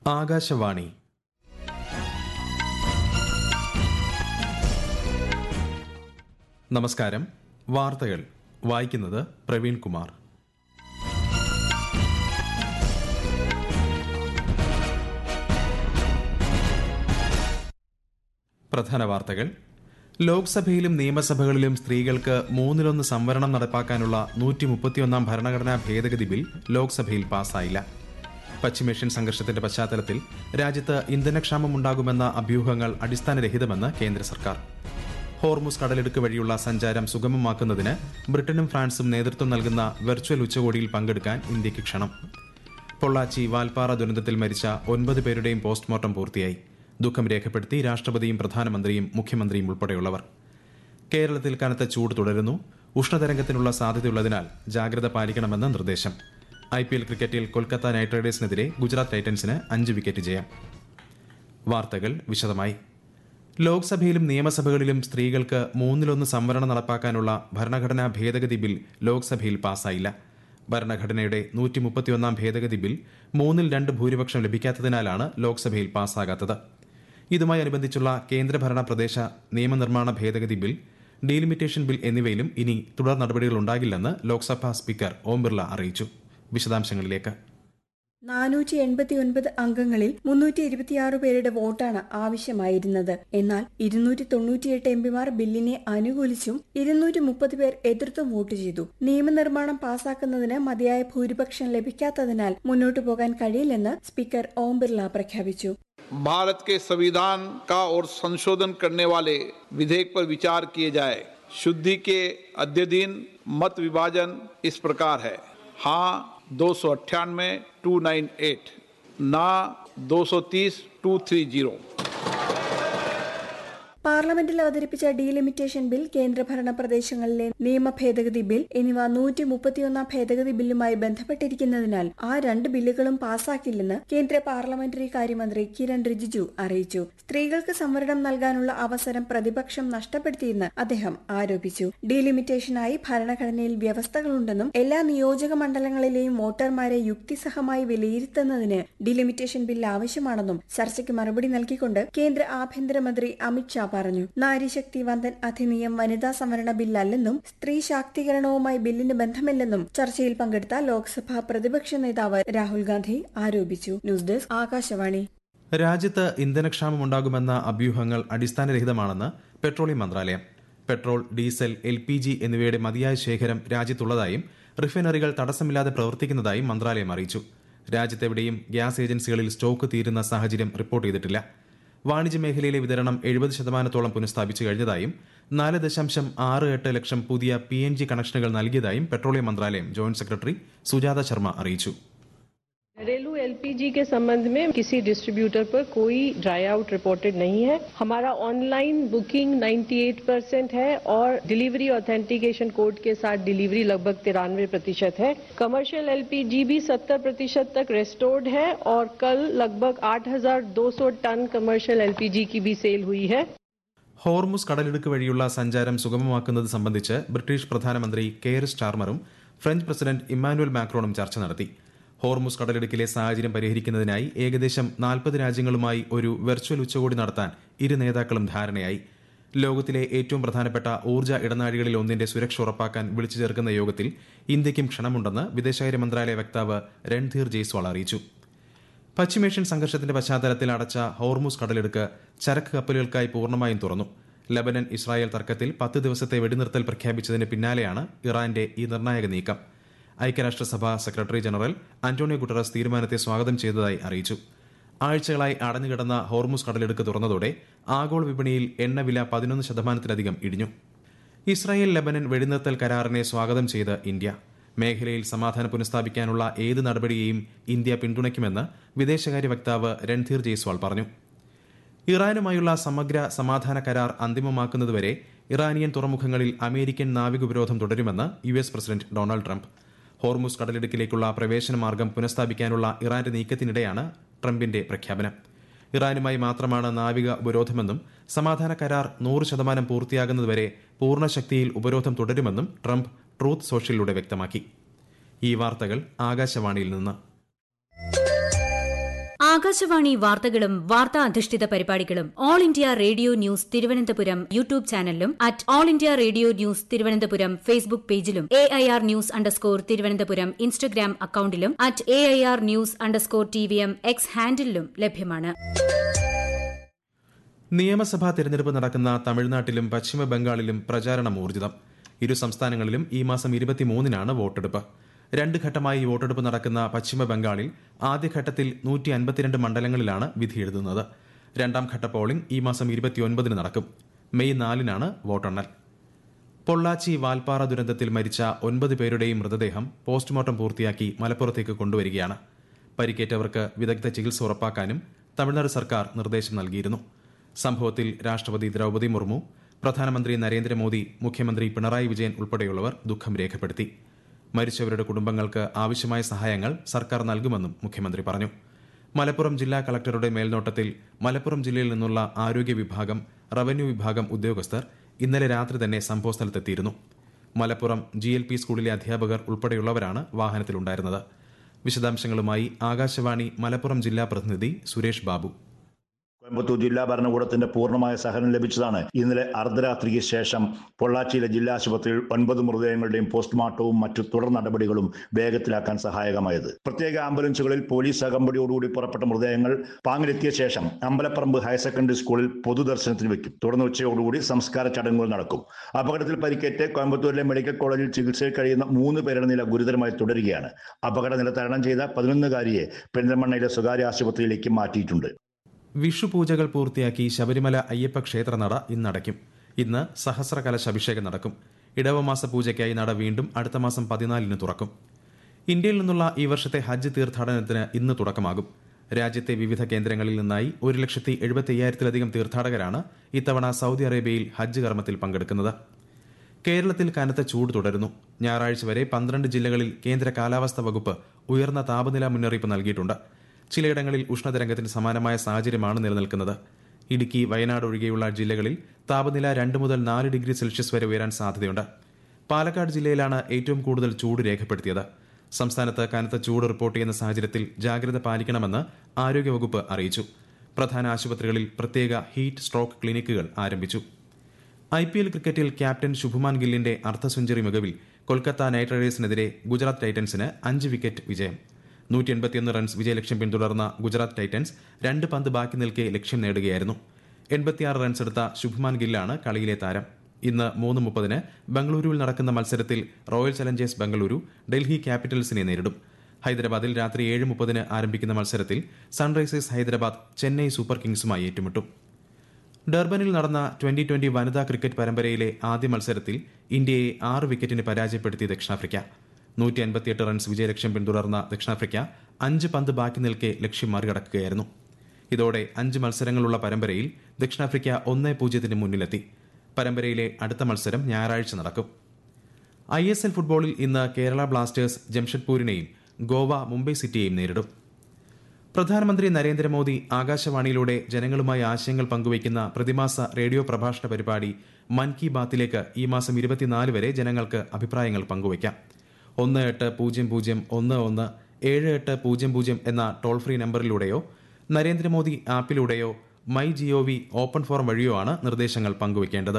ആകാശവാണി നമസ്കാരം വാർത്തകൾ വായിക്കുന്നത് പ്രവീൺ കുമാർ പ്രധാന വാർത്തകൾ ലോക്സഭയിലും നിയമസഭകളിലും സ്ത്രീകൾക്ക് മൂന്നിലൊന്ന് സംവരണം നടപ്പാക്കാനുള്ള നൂറ്റി മുപ്പത്തിയൊന്നാം ഭരണഘടനാ ഭേദഗതി ബിൽ ലോക്സഭയിൽ പാസായില്ല പശ്ചിമേഷ്യൻ സംഘർഷത്തിന്റെ പശ്ചാത്തലത്തിൽ രാജ്യത്ത് ഇന്ധനക്ഷാമം ഉണ്ടാകുമെന്ന അഭ്യൂഹങ്ങൾ അടിസ്ഥാനരഹിതമെന്ന് കേന്ദ്ര സർക്കാർ ഹോർമുസ് കടലിടുക്ക് വഴിയുള്ള സഞ്ചാരം സുഗമമാക്കുന്നതിന് ബ്രിട്ടനും ഫ്രാൻസും നേതൃത്വം നൽകുന്ന വെർച്വൽ ഉച്ചകോടിയിൽ പങ്കെടുക്കാൻ ഇന്ത്യക്ക് ക്ഷണം പൊള്ളാച്ചി വാൽപ്പാറ ദുരന്തത്തിൽ മരിച്ച ഒൻപത് പേരുടെയും പോസ്റ്റ്മോർട്ടം പൂർത്തിയായി ദുഃഖം രേഖപ്പെടുത്തി രാഷ്ട്രപതിയും പ്രധാനമന്ത്രിയും മുഖ്യമന്ത്രിയും ഉൾപ്പെടെയുള്ളവർ കേരളത്തിൽ കനത്ത ചൂട് തുടരുന്നു ഉഷ്ണതരംഗത്തിനുള്ള സാധ്യതയുള്ളതിനാൽ ജാഗ്രത പാലിക്കണമെന്ന് നിർദ്ദേശം ഐ പി എൽ ക്രിക്കറ്റിൽ കൊൽക്കത്ത നൈറ്റ് റൈഡേഴ്സിനെതിരെ ഗുജറാത്ത് ടൈറ്റൻസിന് അഞ്ച് വിക്കറ്റ് ജയം വാർത്തകൾ വിശദമായി ലോക്സഭയിലും നിയമസഭകളിലും സ്ത്രീകൾക്ക് മൂന്നിലൊന്ന് സംവരണം നടപ്പാക്കാനുള്ള ഭരണഘടനാ ഭേദഗതി ബിൽ ലോക്സഭയിൽ പാസായില്ല ഭരണഘടനയുടെ നൂറ്റി മുപ്പത്തിയൊന്നാം ഭേദഗതി ബിൽ മൂന്നിൽ രണ്ട് ഭൂരിപക്ഷം ലഭിക്കാത്തതിനാലാണ് ലോക്സഭയിൽ പാസ്സാകാത്തത് ഇതുമായി അനുബന്ധിച്ചുള്ള കേന്ദ്രഭരണ പ്രദേശ നിയമനിർമ്മാണ ഭേദഗതി ബിൽ ഡീലിമിറ്റേഷൻ ബിൽ എന്നിവയിലും ഇനി തുടർ നടപടികൾ ഉണ്ടാകില്ലെന്ന് ലോക്സഭാ സ്പീക്കർ ഓം ബിർള അറിയിച്ചു വിശദാംശങ്ങളിലേക്ക് നാനൂറ്റി എൺപത്തിയൊൻപത് അംഗങ്ങളിൽ മുന്നൂറ്റി ഇരുപത്തിയാറ് പേരുടെ വോട്ടാണ് ആവശ്യമായിരുന്നത് എന്നാൽ ഇരുന്നൂറ്റി തൊണ്ണൂറ്റിയെട്ട് എംപിമാർ ബില്ലിനെ അനുകൂലിച്ചും ഇരുന്നൂറ്റി മുപ്പത് പേർ എതിർത്തും വോട്ട് ചെയ്തു നിയമനിർമ്മാണം പാസാക്കുന്നതിന് മതിയായ ഭൂരിപക്ഷം ലഭിക്കാത്തതിനാൽ മുന്നോട്ടു പോകാൻ കഴിയില്ലെന്ന് സ്പീക്കർ ഓം ബിർള പ്രഖ്യാപിച്ചു भारत के संविधान का और संशोधन करने वाले विधेयक पर विचार किए जाए शुद्धि के अध्ययन मत विभाजन इस प्रकार है हाँ दो सौ अट्ठानवे टू नाइन एट ना दो सौ तीस टू थ्री जीरो പാർലമെന്റിൽ അവതരിപ്പിച്ച ഡീലിമിറ്റേഷൻ ബിൽ കേന്ദ്രഭരണ പ്രദേശങ്ങളിലെ നിയമ ഭേദഗതി ബിൽ എന്നിവ നൂറ്റി മുപ്പത്തിയൊന്നാം ഭേദഗതി ബില്ലുമായി ബന്ധപ്പെട്ടിരിക്കുന്നതിനാൽ ആ രണ്ട് ബില്ലുകളും പാസാക്കില്ലെന്ന് കേന്ദ്ര പാർലമെന്ററി കാര്യമന്ത്രി കിരൺ റിജിജു അറിയിച്ചു സ്ത്രീകൾക്ക് സംവരണം നൽകാനുള്ള അവസരം പ്രതിപക്ഷം നഷ്ടപ്പെടുത്തിയെന്ന് അദ്ദേഹം ആരോപിച്ചു ഡീലിമിറ്റേഷനായി ഭരണഘടനയിൽ വ്യവസ്ഥകളുണ്ടെന്നും എല്ലാ നിയോജക മണ്ഡലങ്ങളിലെയും വോട്ടർമാരെ യുക്തിസഹമായി വിലയിരുത്തുന്നതിന് ഡീലിമിറ്റേഷൻ ബിൽ ആവശ്യമാണെന്നും ചർച്ചയ്ക്ക് മറുപടി നൽകിക്കൊണ്ട് കേന്ദ്ര ആഭ്യന്തരമന്ത്രി അമിത്ഷാ പറഞ്ഞു നാരിശക്തി വന്ദൻ അധിനിയം വനിതാ സംവരണ ബില്ലല്ലെന്നും സ്ത്രീ ശാക്തീകരണവുമായി ബില്ലിന് ബന്ധമില്ലെന്നും ചർച്ചയിൽ പങ്കെടുത്ത ലോക്സഭാ പ്രതിപക്ഷ നേതാവ് രാഹുൽ ഗാന്ധി ആരോപിച്ചു ന്യൂസ് ഡെസ്ക് ആകാശവാണി രാജ്യത്ത് ഇന്ധനക്ഷാമം ഉണ്ടാകുമെന്ന അഭ്യൂഹങ്ങൾ അടിസ്ഥാനരഹിതമാണെന്ന് പെട്രോളിയം മന്ത്രാലയം petrol diesel L P G എന്നിവയുടെ മതിയായ ശേഖരം രാജ്യത്തുള്ളതായും റിഫൈനറികൾ തടസ്സമില്ലാതെ പ്രവർത്തിക്കുന്നതായും മന്ത്രാലയം അറിയിച്ചു രാജ്യത്തെവിടെയും ഗ്യാസ് ഏജൻസികളിൽ സ്റ്റോക്ക് തീരുന്ന സാഹചര്യം റിപ്പോർട്ട് ചെയ്തിട്ടില്ല വാണിജ്യ മേഖലയിലെ വിതരണം എഴുപത് ശതമാനത്തോളം പുനഃസ്ഥാപിച്ചു കഴിഞ്ഞതായും നാല് ദശാംശം ആറ് എട്ട് ലക്ഷം പുതിയ പി എൻ ജി കണക്ഷനുകൾ നൽകിയതായും പെട്രോളിയം മന്ത്രാലയം ജോയിന്റ് സെക്രട്ടറി സുജാത ശർമ്മ അറിയിച്ചു घरेलू एलपीजी के संबंध में किसी डिस्ट्रीब्यूटर पर कोई ड्राई आउट रिपोर्टेड नहीं है हमारा ऑनलाइन बुकिंग 98 परसेंट है और डिलीवरी ऑथेंटिकेशन कोड के साथ डिलीवरी लगभग तिरानवे प्रतिशत है कमर्शियल एलपीजी भी 70 प्रतिशत तक रेस्टोर्ड है और कल लगभग 8,200 टन कमर्शियल एलपीजी की भी सेल हुई है ഹോർമുസ് കടലിടുക്ക് വഴിയുള്ള സഞ്ചാരം സുഗമമാക്കുന്നത് സംബന്ധിച്ച് ബ്രിട്ടീഷ് പ്രധാനമന്ത്രി കെയർ സ്റ്റാർമറും ഫ്രഞ്ച് പ്രസിഡന്റ് ഇമ്മാനുവൽ മാക്രോണും ചർച്ച നടത്തി ഹോർമുസ് കടലിടുക്കിലെ സാഹചര്യം പരിഹരിക്കുന്നതിനായി ഏകദേശം നാൽപ്പത് രാജ്യങ്ങളുമായി ഒരു വെർച്വൽ ഉച്ചകോടി നടത്താൻ ഇരു നേതാക്കളും ധാരണയായി ലോകത്തിലെ ഏറ്റവും പ്രധാനപ്പെട്ട ഊർജ്ജ ഇടനാഴികളിൽ ഒന്നിന്റെ സുരക്ഷ ഉറപ്പാക്കാൻ വിളിച്ചു ചേർക്കുന്ന യോഗത്തിൽ ഇന്ത്യയ്ക്കും ക്ഷണമുണ്ടെന്ന് വിദേശകാര്യ മന്ത്രാലയ വക്താവ് രൺധീർ ജയ്സ്വാൾ അറിയിച്ചു പശ്ചിമേഷ്യൻ സംഘർഷത്തിന്റെ പശ്ചാത്തലത്തിൽ അടച്ച ഹോർമുസ് കടലെടുക്ക് ചരക്ക് കപ്പലുകൾക്കായി പൂർണ്ണമായും തുറന്നു ലബനൻ ഇസ്രായേൽ തർക്കത്തിൽ പത്ത് ദിവസത്തെ വെടിനിർത്തൽ പ്രഖ്യാപിച്ചതിന് പിന്നാലെയാണ് ഇറാന്റെ ഈ നിർണായക നീക്കം ഐക്യരാഷ്ട്രസഭ സെക്രട്ടറി ജനറൽ അന്റോണിയോ ഗുട്ടറസ് തീരുമാനത്തെ സ്വാഗതം ചെയ്തതായി അറിയിച്ചു ആഴ്ചകളായി അടഞ്ഞുകിടന്ന ഹോർമുസ് കടലെടുക്ക് തുറന്നതോടെ ആഗോള വിപണിയിൽ എണ്ണവില പതിനൊന്ന് ശതമാനത്തിലധികം ഇടിഞ്ഞു ഇസ്രായേൽ ലബനൻ വെടിനിർത്തൽ കരാറിനെ സ്വാഗതം ചെയ്ത് ഇന്ത്യ മേഖലയിൽ സമാധാനം പുനഃസ്ഥാപിക്കാനുള്ള ഏത് നടപടിയെയും ഇന്ത്യ പിന്തുണയ്ക്കുമെന്ന് വിദേശകാര്യ വക്താവ് രൺധീർ ജയ്സ്വാൾ പറഞ്ഞു ഇറാനുമായുള്ള സമഗ്ര സമാധാന കരാർ അന്തിമമാക്കുന്നതുവരെ ഇറാനിയൻ തുറമുഖങ്ങളിൽ അമേരിക്കൻ നാവിക ഉപരോധം തുടരുമെന്ന് U S president Donald Trump Hormuz കടലിടുക്കിലേക്കുള്ള പ്രവേശന മാർഗം പുനഃസ്ഥാപിക്കാനുള്ള ഇറാന്റെ നീക്കത്തിനിടെയാണ് ട്രംപിന്റെ പ്രഖ്യാപനം ഇറാനുമായി മാത്രമാണ് നാവിക ഉപരോധമെന്നും സമാധാന കരാർ നൂറ് ശതമാനം പൂർത്തിയാകുന്നതുവരെ പൂർണ്ണ ശക്തിയിൽ ഉപരോധം തുടരുമെന്നും ട്രംപ് ട്രൂത്ത് സോഷ്യലിലൂടെ വ്യക്തമാക്കി ഈ വാർത്തകൾ ആകാശവാണിയിൽ നിന്ന് ആകാശവാണി വാർത്തകളും വാർത്താ അധിഷ്ഠിത പരിപാടികളും all India radio news Thiruvananthapuram YouTube ചാനലിലും at all India radio news Thiruvananthapuram Facebook പേജിലും A I R news underscore Thiruvananthapuram Instagram അക്കൌണ്ടിലും at A I R news underscore T V M X ഹാൻഡിലും ലഭ്യമാണ് നിയമസഭാ തെരഞ്ഞെടുപ്പ് നടക്കുന്ന തമിഴ്നാട്ടിലും പശ്ചിമ ബംഗാളിലും പ്രചാരണം ഊർജിതം ഇരു സംസ്ഥാനങ്ങളിലും ഈ മാസം ഇരുപത്തിമൂന്നിനാണ് വോട്ടെടുപ്പ് രണ്ട് ഘട്ടമായി വോട്ടെടുപ്പ് നടക്കുന്ന പശ്ചിമ ബംഗാളിൽ ആദ്യഘട്ടത്തിൽ നൂറ്റി അൻപത്തിരണ്ട് മണ്ഡലങ്ങളിലാണ് വിധി എഴുതുന്നത് രണ്ടാം ഘട്ട പോളിംഗ് ഈ മാസം ഇരുപത്തിയൊൻപതിന് നടക്കും മെയ് നാലിനാണ് വോട്ടെണ്ണൽ പൊള്ളാച്ചി വാൽപ്പാറ ദുരന്തത്തിൽ മരിച്ച ഒൻപത് പേരുടെയും മൃതദേഹം പോസ്റ്റ്മോർട്ടം പൂർത്തിയാക്കി മലപ്പുറത്തേക്ക് കൊണ്ടുവരികയാണ് പരിക്കേറ്റവർക്ക് വിദഗ്ധ ചികിത്സ ഉറപ്പാക്കാനും തമിഴ്നാട് സർക്കാർ നിർദ്ദേശം നൽകിയിരുന്നു സംഭവത്തിൽ രാഷ്ട്രപതി ദ്രൌപദി മുർമു പ്രധാനമന്ത്രി നരേന്ദ്രമോദി മുഖ്യമന്ത്രി പിണറായി വിജയൻ ഉൾപ്പെടെയുള്ളവർ ദുഃഖം രേഖപ്പെടുത്തി മരിച്ചവരുടെ കുടുംബങ്ങൾക്ക് ആവശ്യമായ സഹായങ്ങൾ സർക്കാർ നൽകുമെന്നും മുഖ്യമന്ത്രി പറഞ്ഞു മലപ്പുറം ജില്ലാ കളക്ടറുടെ മേൽനോട്ടത്തിൽ മലപ്പുറം ജില്ലയിൽ നിന്നുള്ള ആരോഗ്യ വിഭാഗം റവന്യൂ വിഭാഗം ഉദ്യോഗസ്ഥർ ഇന്നലെ രാത്രി തന്നെ സംഭവസ്ഥലത്തെത്തിയിരുന്നു മലപ്പുറം ജി എൽ പി സ്കൂളിലെ അധ്യാപകർ ഉൾപ്പെടെയുള്ളവരാണ് വാഹനത്തിലുണ്ടായിരുന്നത് വിശദാംശങ്ങളുമായി ആകാശവാണി മലപ്പുറം ജില്ലാ പ്രതിനിധി സുരേഷ് ബാബു കോയമ്പത്തൂർ ജില്ലാ ഭരണകൂടത്തിന്റെ പൂർണ്ണമായ സഹകരണം ലഭിച്ചതാണ് ഇന്നലെ അർദ്ധരാത്രിക്ക് ശേഷം പൊള്ളാച്ചിയിലെ ജില്ലാ ആശുപത്രിയിൽ ഒൻപത് മൃതദേഹങ്ങളുടെയും പോസ്റ്റ്മോർട്ടവും മറ്റു തുടർ നടപടികളും വേഗത്തിലാക്കാൻ സഹായകമായത് പ്രത്യേക ആംബുലൻസുകളിൽ പോലീസ് അകമ്പടിയോടുകൂടി പുറപ്പെട്ട മൃതദേഹങ്ങൾ പാങ്ങിലെത്തിയ ശേഷം അമ്പലപ്പറമ്പ് ഹയർ സെക്കൻഡറി സ്കൂളിൽ പൊതുദർശനത്തിന് വെക്കും തുടർന്ന് ഉച്ചയോടുകൂടി സംസ്കാര ചടങ്ങുകൾ നടക്കും അപകടത്തിൽ പരിക്കേറ്റ് കോയമ്പത്തൂരിലെ മെഡിക്കൽ കോളേജിൽ ചികിത്സയിൽ കഴിയുന്ന മൂന്ന് പേരുടെ നില ഗുരുതരമായി തുടരുകയാണ് അപകട നില തരണം ചെയ്ത പതിനൊന്നുകാരിയെ പെരിന്തൽമണ്ണയിലെ സ്വകാര്യ ആശുപത്രിയിലേക്ക് മാറ്റിയിട്ടുണ്ട് വിഷു പൂജകൾ പൂർത്തിയാക്കി ശബരിമല അയ്യപ്പ ക്ഷേത്രനട ഇന്നടയ്ക്കും ഇന്ന് സഹസ്രകലശ അഭിഷേകം നടക്കും ഇടവമാസ പൂജയ്ക്കായി നട വീണ്ടും അടുത്ത മാസം പതിനാലിന് തുറക്കും ഇന്ത്യയിൽ നിന്നുള്ള ഈ വർഷത്തെ ഹജ്ജ് തീർത്ഥാടനത്തിന് ഇന്ന് തുടക്കമാകും രാജ്യത്തെ വിവിധ കേന്ദ്രങ്ങളിൽ നിന്നായി ഒരു ലക്ഷത്തി എഴുപത്തി അയ്യായിരത്തിലധികം തീർത്ഥാടകരാണ് ഇത്തവണ സൗദി അറേബ്യയിൽ ഹജ്ജ് കർമ്മത്തിൽ പങ്കെടുക്കുന്നത് കേരളത്തിൽ കനത്ത ചൂട് തുടരുന്നു ഞായറാഴ്ച വരെ പന്ത്രണ്ട് ജില്ലകളിൽ കേന്ദ്ര കാലാവസ്ഥാ വകുപ്പ് ഉയർന്ന താപനില മുന്നറിയിപ്പ് നൽകിയിട്ടുണ്ട് ചിലയിടങ്ങളിൽ ഉഷ്ണതരംഗത്തിന് സമാനമായ സാഹചര്യമാണ് നിലനിൽക്കുന്നത് ഇടുക്കി വയനാട് ഒഴികെയുള്ള ജില്ലകളിൽ താപനില രണ്ട് മുതൽ നാല് ഡിഗ്രി സെൽഷ്യസ് വരെ ഉയരാൻ സാധ്യതയുണ്ട് പാലക്കാട് ജില്ലയിലാണ് ഏറ്റവും കൂടുതൽ ചൂട് രേഖപ്പെടുത്തിയത് സംസ്ഥാനത്ത് കനത്ത ചൂട് റിപ്പോർട്ട് ചെയ്യുന്ന സാഹചര്യത്തിൽ ജാഗ്രത പാലിക്കണമെന്ന് ആരോഗ്യവകുപ്പ് അറിയിച്ചു പ്രധാന ആശുപത്രികളിൽ പ്രത്യേക ഹീറ്റ് സ്ട്രോക്ക് ക്ലിനിക്കുകൾ ആരംഭിച്ചു ഐ പി എൽ ക്രിക്കറ്റിൽ ക്യാപ്റ്റൻ ശുഭമാൻ ഗില്ലിന്റെ അർദ്ധ സെഞ്ചുറി മികവിൽ കൊൽക്കത്ത നൈറ്റ് റൈഡേഴ്സിനെതിരെ ഗുജറാത്ത് ടൈറ്റൻസിന് അഞ്ച് വിക്കറ്റ് വിജയം നൂറ്റി എൺപത്തിയൊന്ന് റൺസ് വിജയലക്ഷ്യം പിന്തുടർന്ന ഗുജറാത്ത് ടൈറ്റൻസ് രണ്ട് പന്ത് ബാക്കി നിൽക്കെ ലക്ഷ്യം നേടുകയായിരുന്നു എൺപത്തിയാറ് റൺസ് എടുത്ത ശുഭ്മാൻ ഗില്ലാണ് കളിയിലെ താരം ഇന്ന് മൂന്ന് മുപ്പതിന് ബംഗളൂരുവിൽ നടക്കുന്ന മത്സരത്തിൽ റോയൽ ചലഞ്ചേഴ്സ് ബംഗളൂരു ഡൽഹി ക്യാപിറ്റൽസിനെ നേരിടും ഹൈദരാബാദിൽ രാത്രി ഏഴ് മുപ്പതിന് ആരംഭിക്കുന്ന മത്സരത്തിൽ സൺറൈസേഴ്സ് ഹൈദരാബാദ് ചെന്നൈ സൂപ്പർ കിങ്സുമായി ഏറ്റുമുട്ടും ഡർബനിൽ നടന്ന ട്വന്റി ട്വന്റി വനിതാ ക്രിക്കറ്റ് പരമ്പരയിലെ ആദ്യ മത്സരത്തിൽ ഇന്ത്യയെ ആറ് വിക്കറ്റിന് പരാജയപ്പെടുത്തി ദക്ഷിണാഫ്രിക്ക നൂറ്റി അൻപത്തിയെട്ട് റൺസ് വിജയലക്ഷ്യം പിന്തുടർന്ന ദക്ഷിണാഫ്രിക്ക അഞ്ച് പന്ത് ബാക്കി നിൽക്കെ ലക്ഷ്യം മറികടക്കുകയായിരുന്നു ഇതോടെ അഞ്ച് മത്സരങ്ങളുള്ള പരമ്പരയിൽ ദക്ഷിണാഫ്രിക്ക ഒന്നേ പൂജ്യത്തിന് മുന്നിലെത്തി പരമ്പരയിലെ അടുത്ത മത്സരം ഞായറാഴ്ച നടക്കും ഐ എസ് എൽ ഫുട്ബോളിൽ ഇന്ന് കേരള ബ്ലാസ്റ്റേഴ്സ് ജംഷഡ്പൂരിനെയും ഗോവ മുംബൈ സിറ്റിയെയും നേരിടും പ്രധാനമന്ത്രി നരേന്ദ്രമോദി ആകാശവാണിയിലൂടെ ജനങ്ങളുമായി ആശയങ്ങൾ പങ്കുവയ്ക്കുന്ന പ്രതിമാസ റേഡിയോ പ്രഭാഷണ പരിപാടി മൻ കി ബാത്തിലേക്ക് ഈ മാസം ഇരുപത്തിനാല് വരെ ജനങ്ങൾക്ക് അഭിപ്രായങ്ങൾ പങ്കുവയ്ക്കാം ഒന്ന് എട്ട് പൂജ്യം പൂജ്യം ഒന്ന് ഒന്ന് ഏഴ് എട്ട് പൂജ്യം പൂജ്യം എന്ന ടോൾ ഫ്രീ നമ്പറിലൂടെയോ നരേന്ദ്രമോദി ആപ്പിലൂടെയോ മൈ ജിഒവി ഓപ്പൺ ഫോറം വഴിയോ ആണ് നിർദ്ദേശങ്ങൾ പങ്കുവയ്ക്കേണ്ടത്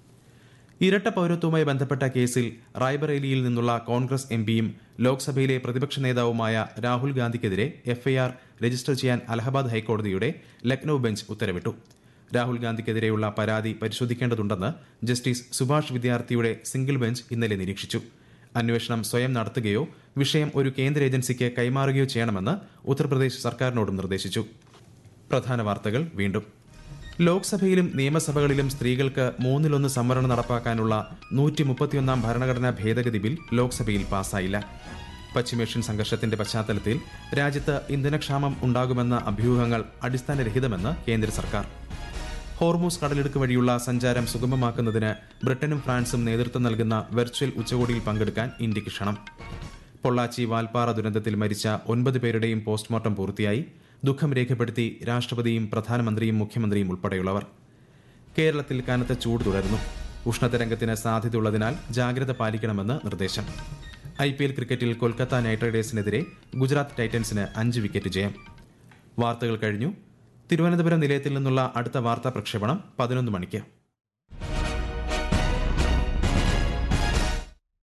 ഇരട്ട പൌരത്വവുമായി ബന്ധപ്പെട്ട കേസിൽ റായ്ബറേലിയിൽ നിന്നുള്ള കോൺഗ്രസ് എം പിയും ലോക്സഭയിലെ പ്രതിപക്ഷ നേതാവുമായ രാഹുൽ ഗാന്ധിക്കെതിരെ എഫ്ഐആർ രജിസ്റ്റർ ചെയ്യാൻ അലഹബാദ് ഹൈക്കോടതിയുടെ ലക്നൌ ബെഞ്ച് ഉത്തരവിട്ടു രാഹുൽ ഗാന്ധിക്കെതിരെയുള്ള പരാതി പരിശോധിക്കേണ്ടതുണ്ടെന്ന് ജസ്റ്റിസ് സുഭാഷ് വിദ്യാർത്ഥിയുടെ സിംഗിൾ ബെഞ്ച് ഇന്നലെ നിരീക്ഷിച്ചു അന്വേഷണം സ്വയം നടത്തുകയോ വിഷയം ഒരു കേന്ദ്ര ഏജൻസിക്ക് കൈമാറുകയോ ചെയ്യണമെന്ന് ഉത്തർപ്രദേശ് സർക്കാരിനോടും നിർദ്ദേശിച്ചു പ്രധാന വാർത്തകൾ വീണ്ടും ലോക്സഭയിലും നിയമസഭകളിലും സ്ത്രീകൾക്ക് മൂന്നിലൊന്ന് സംവരണം നടപ്പാക്കാനുള്ള നൂറ്റി മുപ്പത്തിയൊന്നാം ഭരണഘടനാ ഭേദഗതി ബിൽ ലോക്സഭയിൽ പാസായില്ല പശ്ചിമേഷ്യൻ സംഘർഷത്തിന്റെ പശ്ചാത്തലത്തിൽ രാജ്യത്ത് ഇന്ധനക്ഷാമം ഉണ്ടാകുമെന്ന അഭ്യൂഹങ്ങൾ അടിസ്ഥാനരഹിതമെന്ന് കേന്ദ്ര സർക്കാർ ഹോർമൂസ് കടലിടുക്ക് വഴിയുള്ള സഞ്ചാരം സുഗമമാക്കുന്നതിന് ബ്രിട്ടനും ഫ്രാൻസും നേതൃത്വം നൽകുന്ന വെർച്വൽ ഉച്ചകോടിയിൽ പങ്കെടുക്കാൻ ഇന്ത്യക്ക് ക്ഷണം പൊള്ളാച്ചി വാൽപ്പാറ ദുരന്തത്തിൽ മരിച്ച ഒൻപത് പേരുടെയും പോസ്റ്റ്മോർട്ടം പൂർത്തിയായി ദുഃഖം രേഖപ്പെടുത്തി രാഷ്ട്രപതിയും പ്രധാനമന്ത്രിയും മുഖ്യമന്ത്രിയും ഉൾപ്പെടെയുള്ളവർ കേരളത്തിൽ കനത്ത ചൂട് തുടരുന്നു ഉഷ്ണതരംഗത്തിന് സാധ്യതയുള്ളതിനാൽ ജാഗ്രത പാലിക്കണമെന്ന് നിർദ്ദേശം ഐ പി എൽ ക്രിക്കറ്റിൽ കൊൽക്കത്ത നൈറ്റ് റൈഡേഴ്സിനെതിരെ ഗുജറാത്ത് ടൈറ്റൻസിന് അഞ്ച് വിക്കറ്റ് ജയം വാർത്തകൾ കഴിഞ്ഞു തിരുവനന്തപുരം നിലയത്തിൽ നിന്നുള്ള അടുത്ത വാർത്താ പ്രക്ഷേപണം പതിനൊന്ന് മണിക്ക്